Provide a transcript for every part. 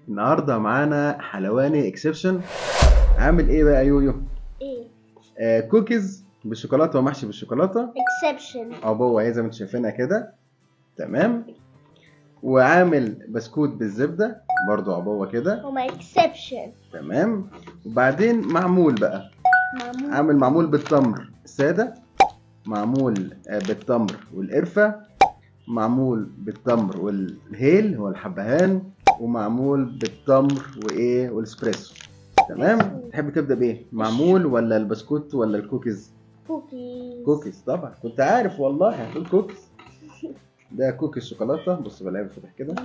النهارده معانا حلواني اكسبشن عامل ايه بقى يويو ايه آه كوكيز بالشوكولاته ومحشي بالشوكولاته اكسبشن عبوه اهي زي ما انتم شايفينها كده تمام وعامل بسكوت بالزبده برضو عبوه كده هما اكسبشن تمام وبعدين معمول بقى معمول عامل معمول بالتمر ساده معمول آه، بالتمر والقرفه معمول بالتمر والهيل هو الحبهان ومعمول بالتمر وايه والاسبريسو تمام تحب تبدا بايه معمول ولا البسكوت ولا الكوكيز كوكيز كوكيز طبعا كنت عارف والله هتقول كوكيز ده كوكيز شوكولاته بص بلاقي فتح كده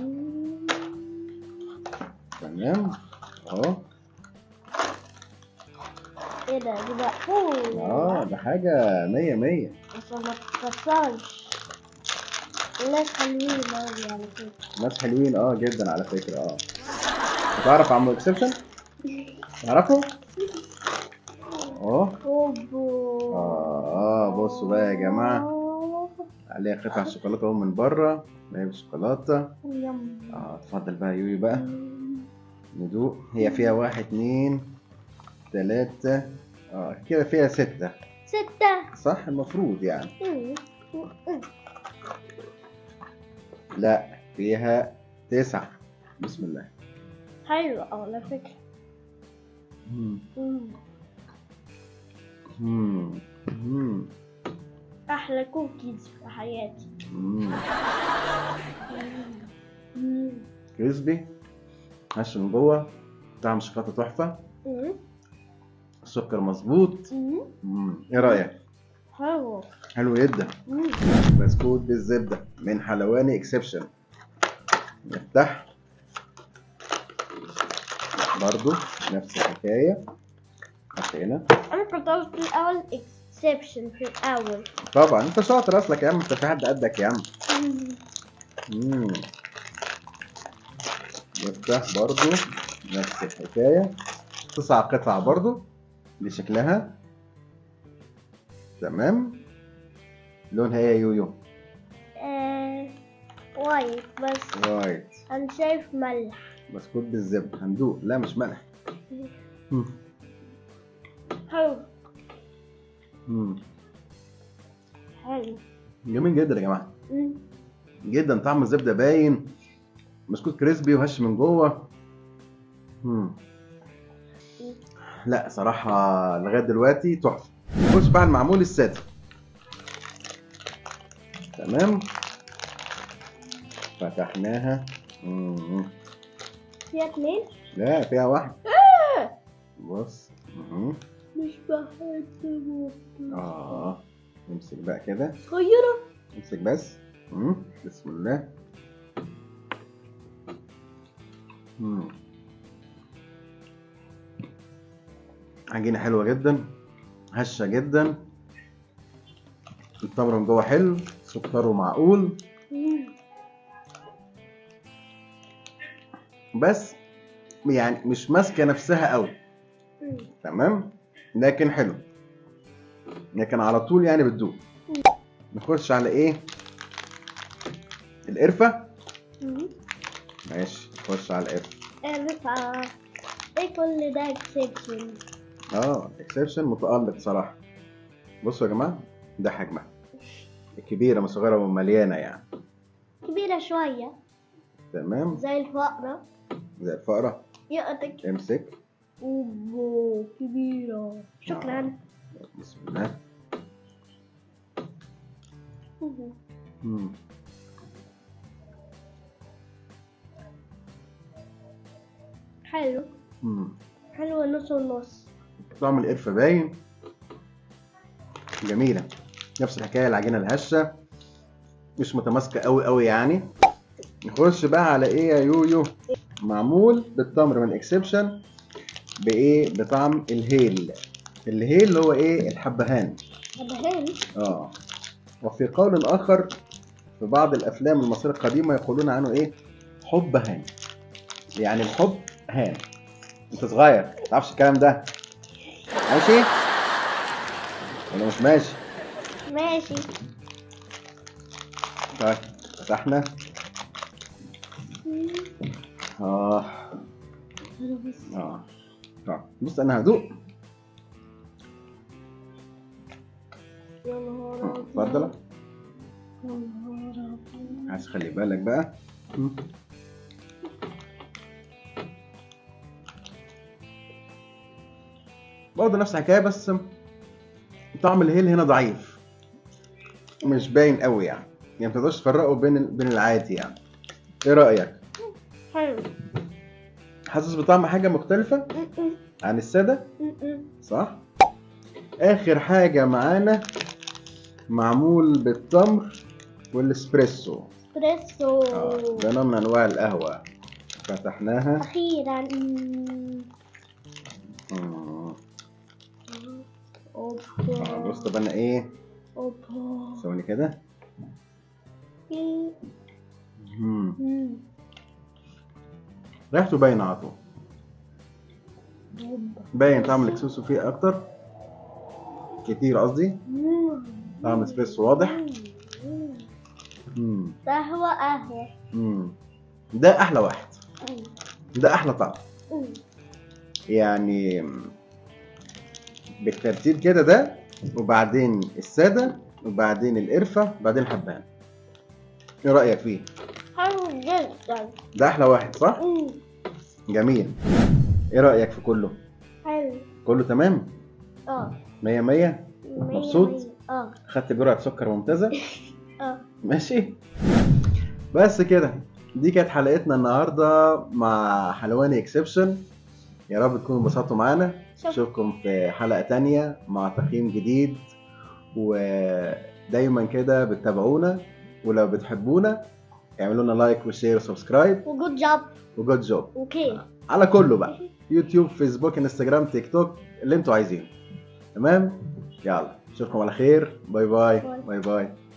تمام اهو ايه ده دي مقفول اه ده حاجه مية مية بس ما تكسرش الناس حلوين اوي على فكرة ناس حلوين اه جدا على فكره اه تعرف عمو اكسبشن تعرفه اه اوبو اه اه بصوا بقى يا جماعه عليها قطع شوكولاته اهو من بره ما هي بالشوكولاته يم اه اتفضل بقى يا يويو بقى ندوق هي فيها واحد اتنين تلاتة اه كده فيها ستة ستة صح المفروض يعني مم. مم. لا فيها تسعة بسم الله حلو على فكرة مم. مم. مم. مم. أحلى كوكيز في حياتي مم. مم. كريسبي هش من جوه طعم الشوكولاته تحفه مم. السكر مظبوط مم. مم. ايه رايك حلو حلو جدا مم. بسكوت بالزبده من حلواني اكسبشن نفتح برضو نفس الحكايه حط هنا أنا كنت قلت في الأول اكسبشن في الأول طبعا انت شاطر اصلك يا عم انت في حد قدك يا عم مم. نفتح برضو نفس الحكاية تسع قطع برضو دي شكلها تمام لونها ايه يا يويو آه، وايت بس رايت أنا شايف ملح بسكوت بالزبدة هندوق لا مش ملح مم. حلو مم. حلو جميل جدا يا جماعة مم. جدا طعم الزبدة باين بسكوت كريسبي وهش من جوه مم. لا صراحة لغاية دلوقتي تحفة نخش بقى على المعمول السادة تمام فتحناها مم. فيها اتنين لا فيها واحد بص مم. مش بحب اه نمسك بقى كده صغيرة امسك بس مم. بسم الله مم. عجينة حلوة جدا هشة جدا التمر من جوه حلو سكره معقول مم. بس يعني مش ماسكة نفسها قوي مم. تمام لكن حلو لكن على طول يعني بتدوق نخش على ايه القرفة مم. ماشي نخش على القرفة ارفع ايه كل ده اكسبشن اه اكسبشن متألق صراحة بصوا يا جماعة ده حجمها الكبيرة مش صغيرة ومليانة يعني كبيرة شوية تمام زي الفقرة زي الفقرة يقطك امسك اوبو كبيرة شكرا بسم الله مم. مم. حلو مم. حلو نص ونص طعم القرفة باين جميلة نفس الحكاية العجينة الهشة مش متماسكة قوي قوي يعني نخش بقى على ايه يا يويو معمول بالتمر من اكسبشن بايه بطعم الهيل الهيل اللي هو ايه الحبهان حبهان اه وفي قول اخر في بعض الافلام المصريه القديمه يقولون عنه ايه حب هان يعني الحب هان انت صغير ما تعرفش الكلام ده ماشي ولا مش ماشي ماشي طيب فتحنا اه أنا بس اه طب بص انا هدوق يا نهار آه، أبيض. اتفضل يا نهار أبيض. عايز خلي بالك بقى مم. برضه نفس الحكايه بس طعم الهيل هنا ضعيف مش باين قوي يعني يعني ما تقدرش تفرقه بين ال- بين العادي يعني ايه رايك حلو حاسس بطعم حاجه مختلفه م-م. عن الساده م-م. صح اخر حاجه معانا معمول بالتمر والاسبريسو اسبريسو اه ده نوع من انواع القهوه فتحناها أخيرا م. مم. أوبا اه بص طب انا ايه أوبا ثواني كده مم. م. ريحته باينه على طول أوبا باين طعم الاكسوسو فيه اكتر كتير قصدي م. طعم اسبريسو واضح م. مم. قهوة قهوة مم. ده احلى واحد م. ده احلى طعم م. يعني بالترتيب كده ده وبعدين الساده وبعدين القرفه وبعدين الحبهان ايه رايك فيه حلو جدا ده احلى واحد صح م. جميل ايه رايك في كله حلو كله تمام اه مية مية مية مبسوط؟ مية. اه خدت جرعه سكر ممتازه اه ماشي بس كده دي كانت حلقتنا النهارده مع حلواني اكسبشن يا رب تكونوا انبسطتوا معانا شكرا اشوفكم في حلقه تانية مع تقييم جديد ودايما كده بتتابعونا ولو بتحبونا اعملوا لنا لايك وشير وسبسكرايب وجود جاب وجود جوب اوكي على كله بقى يوتيوب فيسبوك انستجرام تيك توك اللي انتوا عايزينه تمام يلا اشوفكم على خير باي باي باي. باي باي